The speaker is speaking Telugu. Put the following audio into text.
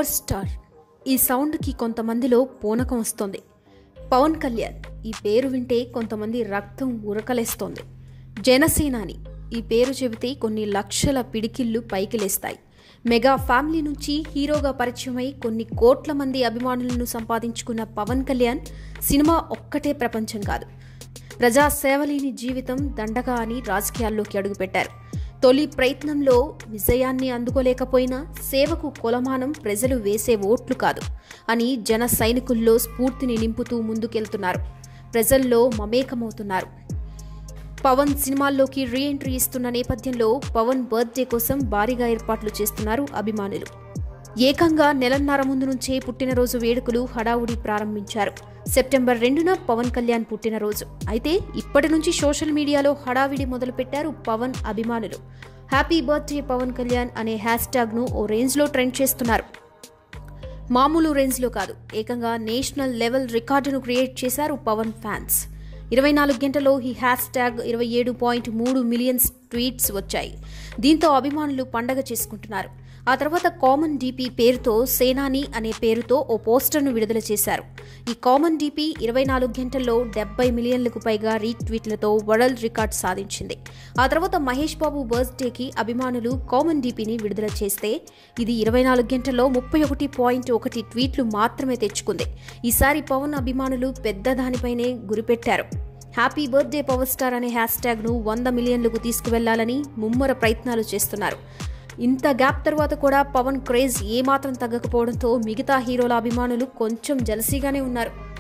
పవర్ స్టార్ ఈ సౌండ్కి కొంతమందిలో పూనకం వస్తోంది పవన్ కళ్యాణ్ ఈ పేరు వింటే కొంతమంది రక్తం ఉరకలేస్తోంది జనసేనాని ఈ పేరు చెబితే కొన్ని లక్షల పిడికిళ్ళు పైకి లేస్తాయి మెగా ఫ్యామిలీ నుంచి హీరోగా పరిచయమై కొన్ని కోట్ల మంది అభిమానులను సంపాదించుకున్న పవన్ కళ్యాణ్ సినిమా ఒక్కటే ప్రపంచం కాదు ప్రజా సేవలేని జీవితం దండగా అని రాజకీయాల్లోకి అడుగుపెట్టారు తొలి ప్రయత్నంలో విజయాన్ని అందుకోలేకపోయినా సేవకు కొలమానం ప్రజలు వేసే ఓట్లు కాదు అని జన సైనికుల్లో స్ఫూర్తిని నింపుతూ ముందుకెళ్తున్నారు ప్రజల్లో మమేకమవుతున్నారు పవన్ సినిమాల్లోకి రీ ఎంట్రీ ఇస్తున్న నేపథ్యంలో పవన్ బర్త్డే కోసం భారీగా ఏర్పాట్లు చేస్తున్నారు అభిమానులు ఏకంగా నెలన్నర ముందు నుంచే పుట్టినరోజు వేడుకలు హడావుడి ప్రారంభించారు సెప్టెంబర్ రెండున పవన్ కళ్యాణ్ పుట్టినరోజు అయితే ఇప్పటి నుంచి సోషల్ మీడియాలో హడావిడి మొదలుపెట్టారు పవన్ అభిమానులు హ్యాపీ బర్త్డే పవన్ కళ్యాణ్ అనే హ్యాష్ ట్యాగ్ను ఓ రేంజ్లో ట్రెండ్ చేస్తున్నారు మామూలు రేంజ్లో కాదు ఏకంగా నేషనల్ లెవెల్ రికార్డును క్రియేట్ చేశారు పవన్ ఫ్యాన్స్ ఇరవై నాలుగు గంటల్లో ఈ హ్యాష్ ట్యాగ్ ఇరవై ఏడు పాయింట్ మూడు మిలియన్స్ ట్వీట్స్ వచ్చాయి దీంతో అభిమానులు పండగ చేసుకుంటున్నారు ఆ తర్వాత కామన్ డీపీ పేరుతో సేనాని అనే పేరుతో ఓ పోస్టర్ను విడుదల చేశారు ఈ కామన్ డీపీ ఇరవై నాలుగు గంటల్లో డెబ్బై మిలియన్లకు పైగా రీట్వీట్లతో వరల్డ్ రికార్డ్ సాధించింది ఆ తర్వాత మహేష్ బాబు బర్త్డేకి అభిమానులు కామన్ డీపీని విడుదల చేస్తే ఇది ఇరవై నాలుగు గంటల్లో ముప్పై ఒకటి పాయింట్ ఒకటి ట్వీట్లు మాత్రమే తెచ్చుకుంది ఈసారి పవన్ అభిమానులు పెద్ద దానిపైనే గురిపెట్టారు హ్యాపీ బర్త్డే పవర్ స్టార్ అనే హ్యాష్ ట్యాగ్ను వంద మిలియన్లకు తీసుకువెళ్లాలని ముమ్మర ప్రయత్నాలు చేస్తున్నారు ఇంత గ్యాప్ తర్వాత కూడా పవన్ క్రేజ్ ఏమాత్రం తగ్గకపోవడంతో మిగతా హీరోల అభిమానులు కొంచెం జలసీగానే ఉన్నారు